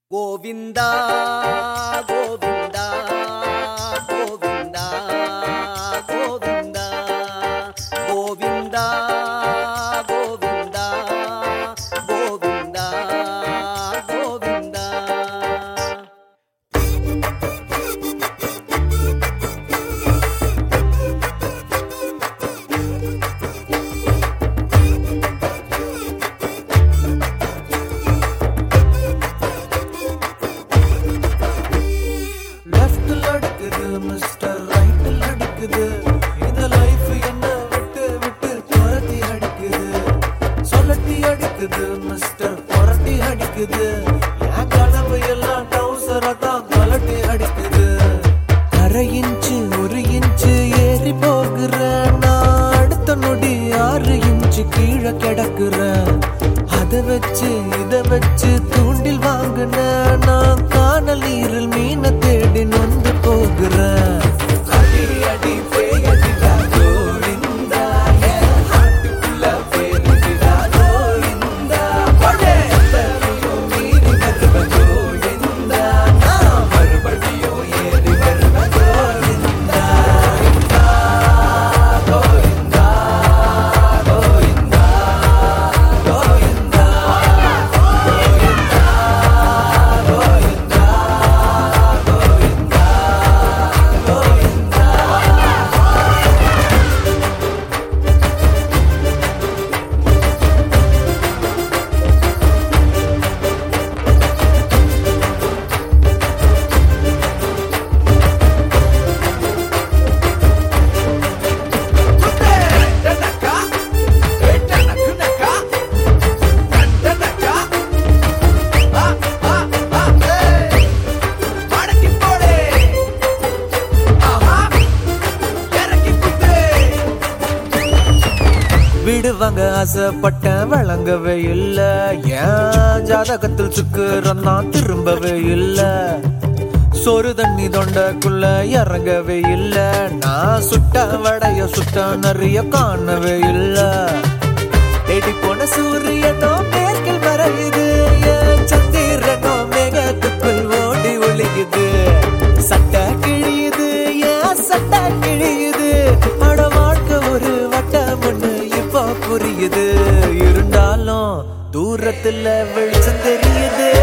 ಗೋವಿಂದ ಗೋವಿಂದ ಗೋವಿಂದ ಗೋವಿಂದ ಗೋವಿಂದ ಗೋವಿಂದ ಗೋವಿಂದ ಗೋವಿಂದ லெஃப்ட்ல அடிக்குது மிஸ்டர் ரைட்ல அடிக்குது இந்த லைஃப் என்ன விட்டு விட்டு துரத்தி அடிக்குது சொல்லட்டி அடிக்குது மிஸ்டர் புரட்டி அடிக்குது என் கனவு எல்லாம் டவுசரை தான் கலட்டி அடிக்குது அரை இன்ச்சு ஒரு இன்ச்சு ஏறி போகிறேன் நான் அடுத்த நொடி ஆறு இன்ச்சு கீழே கிடக்குறேன் அதை வச்சு இதை வச்சு தூண்டில் வாங்கின நான் காணல் நீரில் மீனை தேடி நொந்து போகிறேன் அடி அடி பேயடிடா கோவிந்தா, என் ஹார்ட்டுக்குள்ள பேருடிடா கோவிந்தா. படே, எத்தனையும் மீறி வருவ கோவிந்தா, நான் மறுபடியும் ஏறி வருவ கோவிந்தா. கோவிந்தா, கோவிந்தா, கோவிந்தா, விடுவாங்க ஆசைப்பட்டேன் வழங்கவே இல்ல ஏன் ஜாதகத்தில் சுக்குறோம் நான் திரும்பவே இல்ல சோறு தண்ணி தொண்டக்குள்ள இறங்கவே இல்ல நான் சுட்ட வடைய சுட்ட நிறைய காணவே இல்ல தேடி போன சூரியனோ மேற்கில் மறையுது என் சந்திரனோ மேகத்துக்குள் ஓடி ஒளியுது சட்டை கிழியுது ஏன் சட்டை கிழியுது அட வாழ்க்கை ஒரு வட்டம் ஒண்ணு இப்போ புரியுது இருந்தாலும் தூரத்துல வெளிச்சம் தெரியுது